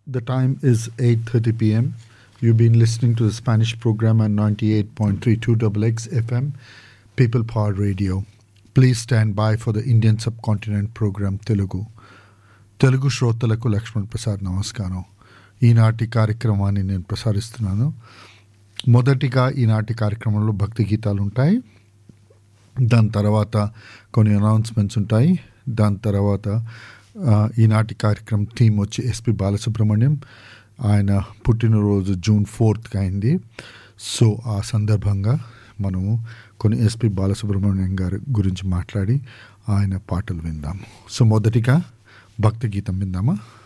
The time is 8:30 p.m. You've been listening to the Spanish program on 98.32 XX FM, People Power Radio. Please stand by for the Indian Subcontinent program Telugu. Telugu శ్రోతలకు లక్ష్మణ్ ప్రసాద్ నమస్కారం ఈనాటి కార్యక్రమాన్ని నేను ప్రసారిస్తున్నాను మొదటిగా ఈనాటి కార్యక్రమంలో భక్తి గీతాలు ఉంటాయి దాని తర్వాత కొన్ని అనౌన్స్మెంట్స్ ఉంటాయి దాని తర్వాత ఆ, ఈనాటి కార్యక్రమం థీమ్ వచ్చి ఎస్పి బాలసుబ్రహ్మణ్యం ఆయన పుట్టినరోజు జూన్ ఫోర్త్కి అయింది సో ఆ సందర్భంగా మనము కొన్ని ఎస్పి బాలసుబ్రహ్మణ్యం గారి గురించి మాట్లాడి ఆయన పాటలు విందాము సో మొదటిగా భక్తి గీతం విందామా